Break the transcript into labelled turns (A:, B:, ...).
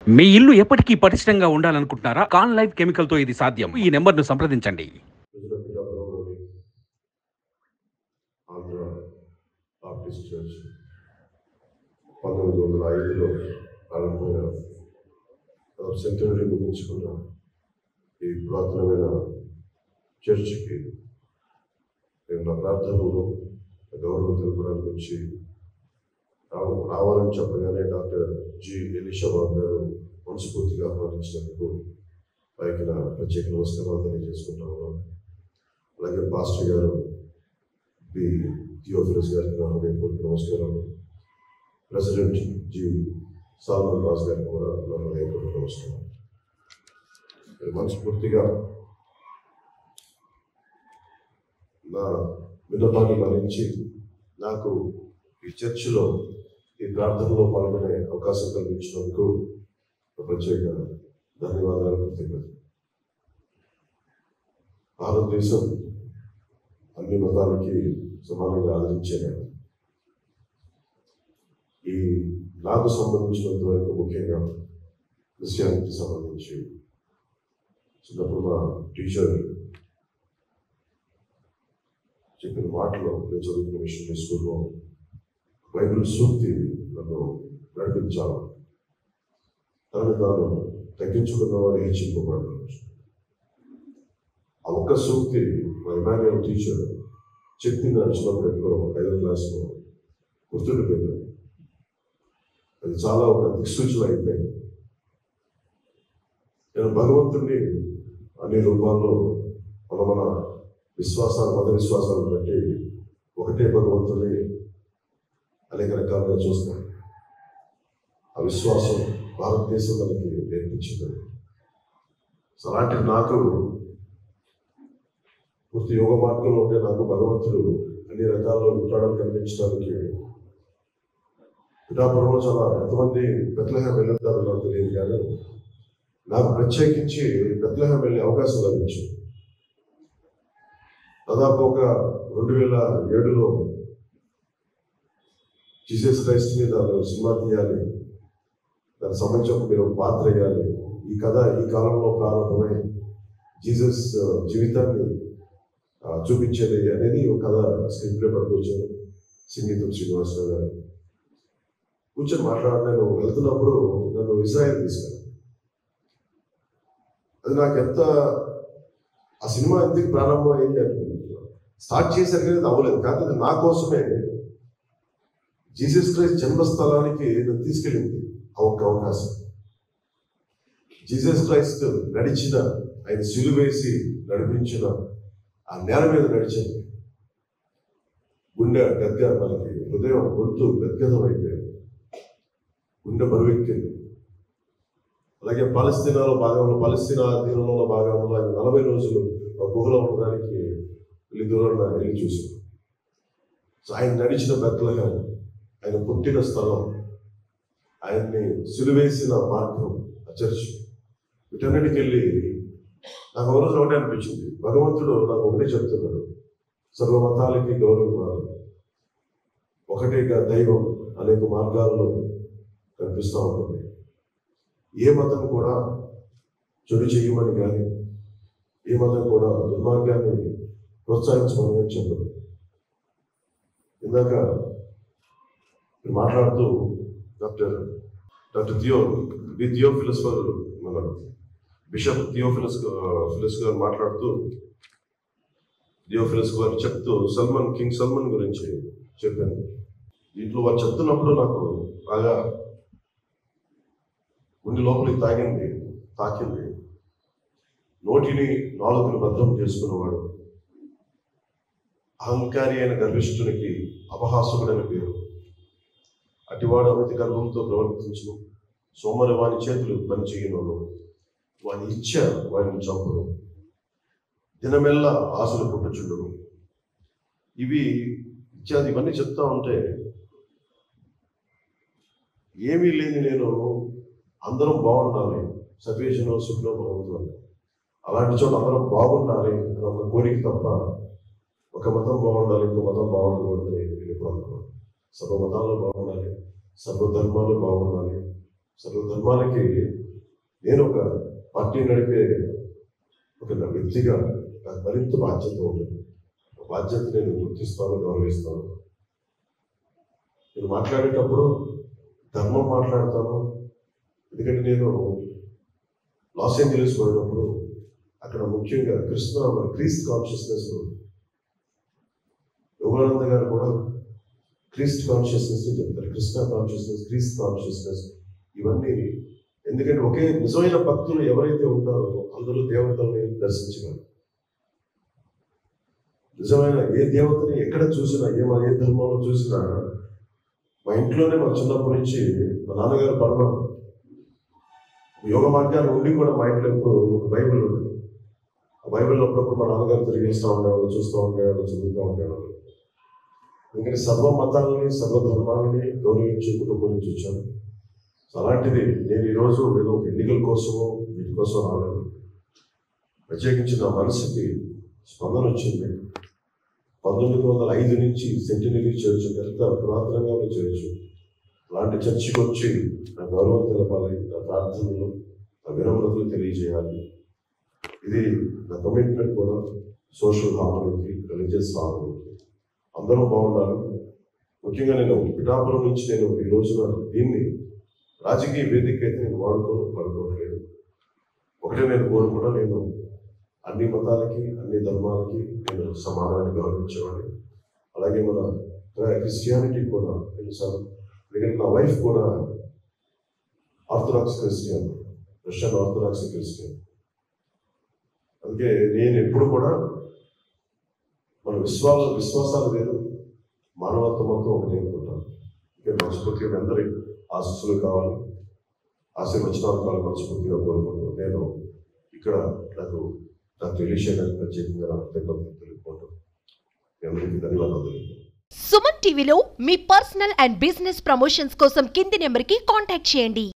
A: మీ ఇల్లు ఎప్పటికీ పటిష్టంగా ఉండాలనుకుంటున్నారా కాన్ లైఫ్ కెమికల్ తో ఇది సాధ్యం ఈ నెంబర్ ను సంప్రదించండి
B: పిఠాపురంలోని ఆంధ్ర బాప్టిస్ట్ చర్చ్ పంతొమ్మిది వందల ఐదులో ప్రారంభమైన దాదాపు సెంటనరీ ముగించుకున్న ఈ పురాతనమైన చర్చికి నేను నా ప్రార్థనలో గౌరవం తెలపడానికి వచ్చి రావ- రావాలని చెప్పగానే డాక్టర్ జి ఎలిషా బాబు గారు మనస్ఫూర్తిగా ఆహ్వానించినందుకు వారికి నా ప్రత్యేక నమస్కారాలు తెలియజేసుకుంటాను అలాగే పాస్టర్ గారు బి థియోఫిలస్ గారికి నా హృదయపూర్వక నమస్కారాలు ప్రెసిడెంట్ జి సాల్మన్ రాజ్ గారికి కూడా నా హృదయపూర్వక నమస్కారం నేను మనస్ఫూర్తిగా నా విన్నపాన్ని మరించి నాకు ఈ చర్చిలో ఈ ప్రార్థనలో పాల్గొనే అవకాశం కల్పించినందుకు నా ప్రత్యేక ధన్యవాదాలు కృతజ్ఞతలు భారతదేశం అన్ని మతాలకి సమానంగా ఆదరించే ఈ నాకు సంబంధించినంత వరకు ముఖ్యంగా క్రిస్టియానిటీ సంబంధించి చిన్నప్పుడు మా టీచర్ చెప్పిన మాటలో నేను చదువుకున్న మిషన్ స్కూల్లో బైబిల్ సూక్తి నన్ను నడిపించాలి తనని తాను తగ్గించుకున్నవాడు హెచ్చింపబడ్డాడు ఆ ఒక్క సూక్తి మా ఇమాన్యుయల్ టీచర్ చెప్పి నడిచినప్పుడు ఎప్పుడో ఐదో క్లాస్లో గుర్తుండిపోయింది అది చాలా ఒక దిక్సూచన అయిపోయింది నేను భగవంతుడిని అన్ని రూపాల్లో మన మన విశ్వాసాలు మత విశ్వాసాలను బట్టి ఒకటే భగవంతుడిని అనేక రకాలుగా చూస్తాం ఆ విశ్వాసం భారతదేశం మనకి నేర్పించింది సో అలాంటి నాకు పూర్తి యోగ మార్గంలో ఉంటే నాకు భగవంతుడు అన్ని రకాల్లో ఉంటాడని కనిపించడానికి పిఠాపురంలో చాలా ఎంతమంది బెత్లహం వెళ్ళుతారో నాకు తెలియదు కానీ నాకు ప్రత్యేకించి బెత్లహం వెళ్ళే అవకాశం లభించింది దాదాపు ఒక రెండు వేల ఏడులో జీసస్ క్రైస్ట్ మీద నేను సినిమా తీయాలి దానికి సంబంధించి ఒక మీరు ఒక పాత్ర వేయాలి ఈ కథ ఈ కాలంలో ప్రారంభమై జీసస్ ఆ, జీవితాన్ని ఆ, చూపించేది అనేది ఒక కథ స్క్రీన్ ప్లే పట్టుకొచ్చాను సంగీతం శ్రీనివాసరావు గారు కూర్చొని మాట్లాడి నేను వెళ్తున్నప్పుడు నన్ను ఇజ్రాయెల్ తీసుకెళ్ళాను అది నాకు ఎంత ఆ సినిమా ఎందుకు ప్రారంభం అయింది అనుకుంటున్నాను స్టార్ట్ చేసరికి అది అవ్వలేదు కానీ అది నా కోసమే జీసస్ క్రైస్ట్ జన్మస్థలానికి నన్ను తీసుకెళ్ళింది ఆ ఒక్క అవకాశం జీసస్ క్రైస్ట్ నడిచిన ఆయన సిలువేసి నడిపించిన ఆ నేల మీద నడిచింది గుండె గద్గ మనకి హృదయం గొంతు గద్గదం అయిపోయింది గుండె బరువెక్కింది అలాగే పాలస్తీనాలో భాగంలో పాలస్తీనా అధీనంలో భాగంలో ఆయన నలభై రోజులు ఆ గుహలో ఉండడానికి వెళ్ళి దూరంలో వెళ్ళి చూసాం సో ఆయన నడిచిన బెత్లహం ఆయన పుట్టిన స్థలం ఆయన్ని సిలువేసిన మార్గం ఆ చర్చ్ వీటన్నిటికి వెళ్ళి నాకు ఒక రోజు ఒకటే అనిపించింది భగవంతుడు నాకు ఒకటే చెప్తున్నాడు సర్వ మతాలకి గౌరవం ఇవ్వాలి ఒకటేగా దైవం అనేక మార్గాల్లో కనిపిస్తూ ఉంటుంది ఏ మతం కూడా చెడు చేయమని కానీ ఏ మతం కూడా దుర్మార్గాన్ని ప్రోత్సహించమని కానీ చెప్పదు ఇందాక మీరు మాట్లాడుతూ doctor doctor Theo the Theo philosopher మన బిషప్ థియో ఫిలస్ ఫిలస్ గారు మాట్లాడుతూ థియో ఫిలస్ గారు చెప్తూ సల్మాన్ కింగ్ సల్మాన్ గురించి చెప్పాను దీంట్లో వారు చెప్తున్నప్పుడు నాకు బాగా ఉండి లోపలికి తాగింది తాకింది నోటిని నాలుగుని భద్రం చేసుకున్నవాడు అహంకారి అయిన గర్విష్ఠునికి అపహాసకుడని పేరు అటివాడు అమితి గర్భంతో ప్రవర్తించును సోమరి వాని చేతులు పని చేయను వాని ఇచ్చ వారిని చంపును దినమెల్లా ఆశలు పుట్టుచుండును ఇవి ఇత్యాది ఇవన్నీ చెప్తా ఉంటే ఏమీ లేని నేను అందరం బాగుండాలి సర్వేషను సుఖంలో బాగుంటుంది అలాంటి చోట అందరం బాగుండాలి అని ఒక కోరిక తప్ప ఒక మతం బాగుండాలి ఇంకో మతం బాగుండకూడదని నేను ఎప్పుడు అనుకోను సర్వ మతాలు బాగుండాలి సర్వ ధర్మాలు బాగుండాలి సర్వధర్మాలకి నేను ఒక పార్టీ నడిపే ఒక నా వ్యక్తిగా నాకు మరింత బాధ్యత ఉంది ఆ బాధ్యత నేను గుర్తిస్తాను గౌరవిస్తాను నేను మాట్లాడేటప్పుడు ధర్మం మాట్లాడతాను ఎందుకంటే నేను లాస్ ఏంజలీస్ పోయినప్పుడు అక్కడ ముఖ్యంగా కృష్ణ మన క్రీస్త్ కాన్షియస్నెస్ యోగానంద గారు కూడా క్రీస్ట్ కాన్షియస్నెస్ చెప్తారు కృష్ణ కాన్షియస్నెస్ క్రీస్త్ కాన్షియస్నెస్ ఇవన్నీ ఎందుకంటే ఒకే నిజమైన భక్తులు ఎవరైతే ఉంటారో అందరూ దేవతల్ని దర్శించగలరు నిజమైన ఏ దేవతని ఎక్కడ చూసినా ఏ మా ఏ ధర్మంలో చూసినా మా ఇంట్లోనే మా చిన్నప్పటి నుంచి మా నాన్నగారు పరమ యోగ మార్గాలు ఉండి కూడా మా ఇంట్లో ఎప్పుడు ఒక బైబిల్ ఉంది ఆ బైబిల్ అప్పుడప్పుడు మా నాన్నగారు తిరిగేస్తూ ఉండేవాళ్ళు చూస్తూ ఉండేవాళ్ళు చదువుతూ ఉండేవాళ్ళు ఎందుకంటే సర్వ మతాలని సర్వ ధర్మాలని గౌరవించే కుటుంబం నుంచి వచ్చాను సో అలాంటిది నేను ఈరోజు ఏదో ఒక ఎన్నికల కోసమో వీటి కోసం రాలేదు ప్రత్యేకించి నా మనసుకి స్పందన వచ్చింది పంతొమ్మిది వందల ఐదు నుంచి సెంటినరీ చర్చ్ ఎంత పురాతనంగా ఉన్న చర్చ్ అలాంటి చర్చికి వచ్చి నా గౌరవం తెలపాలి నా ప్రార్థనలు నా వినమ్రతలు తెలియజేయాలి ఇది నా కమిట్మెంట్ కూడా సోషల్ హార్మోనీకి రిలీజియస్ హార్మోనీకి అందరూ బాగుండాలి ముఖ్యంగా నేను పిఠాపురం నుంచి నేను ఈ రోజున దీన్ని రాజకీయ వేదిక అయితే నేను వాడుకోను వాడుకోవట్లేదు ఒకటే నేను కోరుకున్నా నేను అన్ని మతాలకి అన్ని ధర్మాలకి నేను సమానాన్ని గౌరవించేవాడిని అలాగే మన క్రిస్టియానిటీ కూడా నేను సార్ ఎందుకంటే నా వైఫ్ కూడా orthodox Christian Russian orthodox Christian అందుకే నేను ఎప్పుడు కూడా మన విశ్వాస విశ్వాసాలు వేరు మానవత్వం మొత్తం ఒకటి అనుకుంటాను ఇంకా మనస్ఫూర్తిగా అందరి ఆశస్సులు కావాలి ఆశీర్వచనాలు కావాలి మనస్ఫూర్తిగా కోరుకుంటూ నేను ఇక్కడ నాకు డాక్టర్ ఎలీషా గారికి ప్రత్యేకంగా నాకు కృతజ్ఞతలు తెలుపుకుంటూ మీ అందరికీ ధన్యవాదాలు తెలుపుకుంటాను
C: సుమన్ టీవీలో మీ పర్సనల్ అండ్ బిజినెస్ ప్రమోషన్స్ కోసం కింది నెంబర్కి కాంటాక్ట్ చేయండి